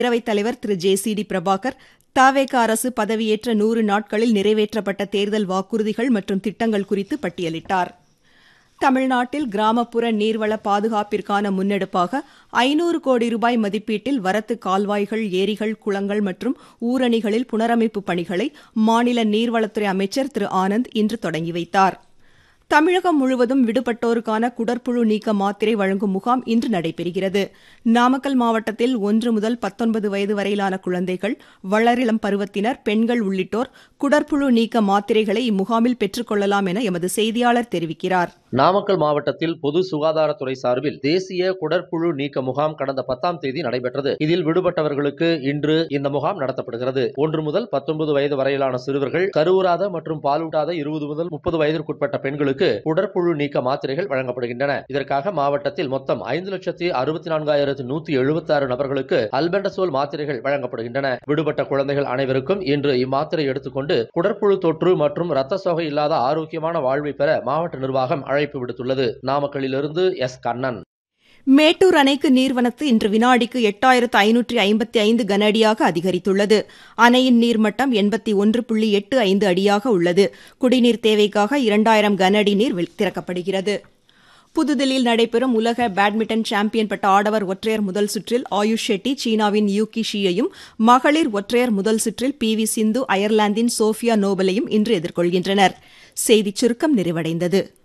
பேரவைத் தலைவர் திரு ஜே சி டி பிரபாகர் தவேக அரசு பதவியேற்ற நூறு நாட்களில் நிறைவேற்றப்பட்ட தேர்தல் வாக்குறுதிகள் மற்றும் திட்டங்கள் குறித்து பட்டியலிட்டார் தமிழ்நாட்டில் கிராமப்புற நீர்வள பாதுகாப்பிற்கான முன்னெடுப்பாக ஐநூறு கோடி ரூபாய் மதிப்பீட்டில் வரத்து கால்வாய்கள் ஏரிகள் குளங்கள் மற்றும் ஊரணிகளில் புனரமைப்பு பணிகளை மாநில நீர்வளத்துறை அமைச்சர் திரு ஆனந்த் இன்று தொடங்கி வைத்தார் தமிழகம் முழுவதும் விடுபட்டோருக்கான குடற்புழு நீக்க மாத்திரை வழங்கும் முகாம் இன்று நடைபெறுகிறது நாமக்கல் மாவட்டத்தில் ஒன்று முதல் பத்தொன்பது வயது வரையிலான குழந்தைகள் வளரிளம் பருவத்தினர் பெண்கள் உள்ளிட்டோர் குடற்புழு நீக்க மாத்திரைகளை இம்முகாமில் பெற்றுக் கொள்ளலாம் என எமது செய்தியாளர் தெரிவிக்கிறார் நாமக்கல் மாவட்டத்தில் பொது சுகாதாரத்துறை சார்பில் தேசிய குடற்புழு நீக்க முகாம் கடந்த பத்தாம் தேதி நடைபெற்றது இதில் விடுபட்டவர்களுக்கு இன்று இந்த முகாம் நடத்தப்படுகிறது ஒன்று முதல் பத்தொன்பது வயது வரையிலான சிறுவர்கள் கருவுறாத மற்றும் பாலூட்டாத இருபது முதல் முப்பது வயதிற்குட்பட்ட பெண்களுக்கு குடற்புழு நீக்க மாத்திரைகள் வழங்கப்படுகின்றன இதற்காக மாவட்டத்தில் மொத்தம் ஐந்து லட்சத்தி அறுபத்தி நான்காயிரத்து நூத்தி எழுபத்தி ஆறு நபர்களுக்கு அல்பெண்டசோல் மாத்திரைகள் வழங்கப்படுகின்றன விடுபட்ட குழந்தைகள் அனைவருக்கும் இன்று இம்மாத்திரை எடுத்துக்கொண்டு குடற்புழு தொற்று மற்றும் ரத்த சோகை இல்லாத ஆரோக்கியமான வாழ்வை பெற மாவட்ட நிர்வாகம் அழைப்பு விடுத்துள்ளது நாமக்கல்லிலிருந்து எஸ் கண்ணன் மேட்டூர் அணைக்கு நீர்வனத்து இன்று வினாடிக்கு எட்டாயிரத்து ஐநூற்றி ஐம்பத்தி ஐந்து கன அடியாக அதிகரித்துள்ளது அணையின் நீர்மட்டம் எண்பத்தி ஒன்று புள்ளி எட்டு ஐந்து அடியாக உள்ளது குடிநீர் தேவைக்காக இரண்டாயிரம் கன அடி நீர் திறக்கப்படுகிறது புதுதில்லியில் நடைபெறும் உலக பேட்மிண்டன் சாம்பியன் பட்ட ஆடவர் ஒற்றையர் முதல் சுற்றில் ஆயுஷ் ஷெட்டி சீனாவின் யூகி ஷியையும் மகளிர் ஒற்றையர் முதல் சுற்றில் பி வி சிந்து அயர்லாந்தின் சோஃபியா நோபலையும் இன்று எதிர்கொள்கின்றனர் செய்திச் சுருக்கம் நிறைவடைந்தது